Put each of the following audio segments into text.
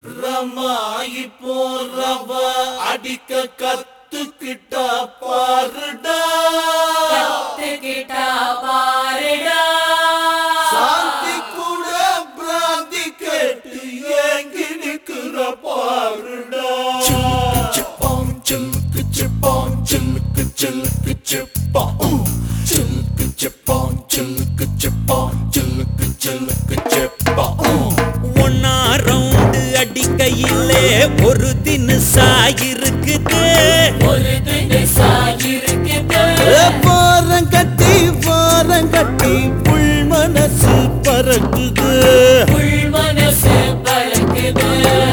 ரமாயி போறவ அடிக்க கத்துக்கிட்டா பாருடா கத்துக்கிட்டா பாருடா சாந்தி கூட பிராந்தி கேட்டு ஏங்கி நிக்கிற பாருடா சிப்பாம் சில்லுக்கு சிப்பாம் சில்லுக்கு சில்லுக்கு சிப்பா சில்லுக்கு சிப்பாம் சில்லுக்கு சிப்பாம் சில்லுக்கு சில்லுக்கு சிப்பா ஒன்னா ரவுண்டு அடிக்கையிலே ஒரு தினுசா இருக்குது ஒரு தினசா இருக்குது வாரம் கட்டி வாரம் கட்டி புல் மனசு பறக்குது உள் மனசு பறக்குது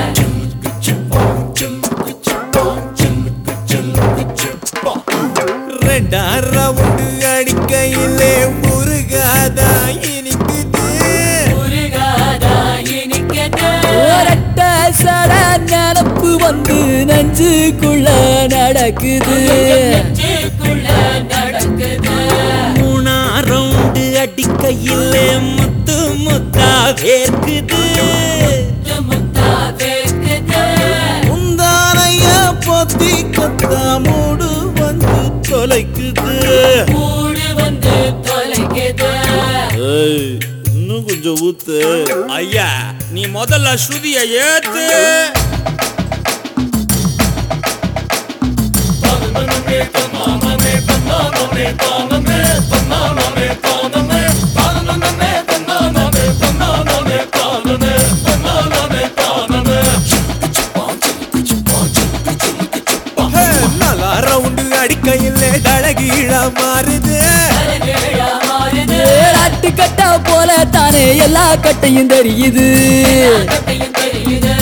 ரெண்டா ரவுண்டு அடிக்கையிலே முருகாதா இனிக்குது முருகாதா இனிக்குது ஒரட்ட சட நினப்பு வந்து நெஞ்சுக்குள்ள நடக்குது நெஞ்சுக்குள்ள நடக்குது மூணா ரவுண்டு அடிக்கையிலே முத்து முத்தா வேர்க்குது முத்தா வேர்க்குது முந்தானைய பொத்தி கொத்தா மூடு வந்து தொலைக்குது கூடு வந்து தொலைக்குது இன்னும் கொஞ்சம் ஊத்து ஐயா நீ முதல்ல ஸ்ருதிய ஏத்து ஹே, நல்லா ரவுண்டு அடிக்கையிலே தழகீழ மாறுது தலைகீழா மாறுது ஆட்டு கட்டா போல தானே எல்லா கட்டையும் தெரியுது கட்டையும் தெரியுது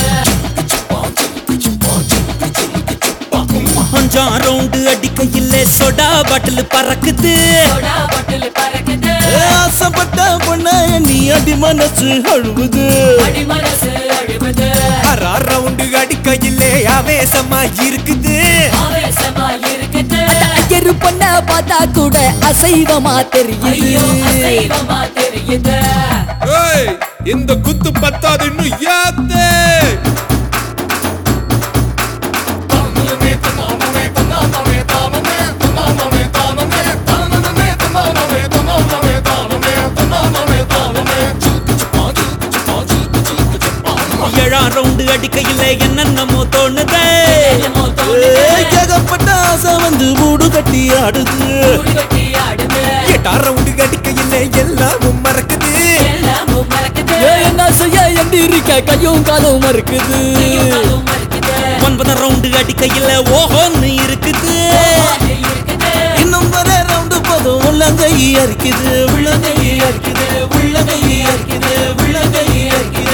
அஞ்சாம் ரவுண்டு அடிக்கையிலே சொடா பாட்டில் பறக்குது சோடா பட்டில் பறக்குது ஆசைப்பட்ட பொண்ண நீ அடி மனசு அழுவுது அடி மனசு அழுவது ஆறா ரவுண்டு அடிக்கையிலே ஆவேசமா இருக்குது ஆவேசமா இருக்குது ஐயரு பொண்ண பார்த்தா கூட அசைவமா தெரியுது ஐயோ அசைவமா தெரியுது ஏய் இந்த குத்து பத்தாது இன்னும் ஏத்து ஏழாம் ரவுண்டு அடிக்கையில என்னென்னமோ தோணுதே என்னமோ தோணுது. ஏய், ஏகப்பட்ட ஆசை வந்து மூடு கட்டி ஆடுது கூடு கட்டி ஆடுது எட்டாம் ரவுண்டு அடிக்கையில எல்லாமும் மறக்குது எல்லாமும் மறக்குது ஏ, என்ன செய்ய எந்திரிக்க கையும் காலும் மறுக்குது கையும் காலும் மறுக்குது ஒன்பதாம் ரவுண்டு அடிக்கையில ஓஹோன்னு இருக்குது அது இருக்குது இன்னும் வர ரவுண்டு போதும் உள்ளங்கை அரிக்குது உள்ளங்கை அரிக்குது உள்ளங்கை அரிக்குது உள்ளங்கை அரிக்குது